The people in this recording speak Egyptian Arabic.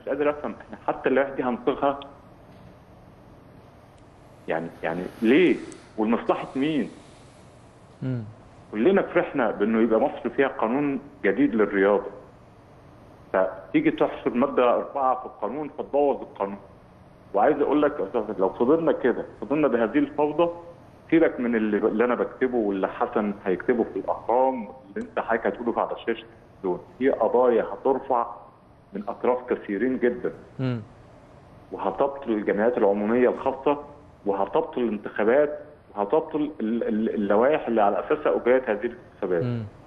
قادر افهم احنا حتى اللوائح دي هنصيغها يعني يعني ليه؟ ولمصلحه مين؟ مم. كلنا فرحنا بانه يبقى مصر فيها قانون جديد للرياضه. فتيجي تحصر ماده اربعه في القانون فتبوظ القانون. وعايز اقول لك يا أستاذ، لو فضلنا كده فضلنا بهذه الفوضى سيبك من اللي, اللي انا بكتبه واللي حسن هيكتبه في الاهرام اللي انت حضرتك هتقوله على الشاشه دول في قضايا هترفع من اطراف كثيرين جدا مم. وهتبطل الجمعيات العموميه الخاصه وهتبطل الانتخابات وهتبطل ال- ال- اللوائح اللي على اساسها اجريت هذه الانتخابات مم.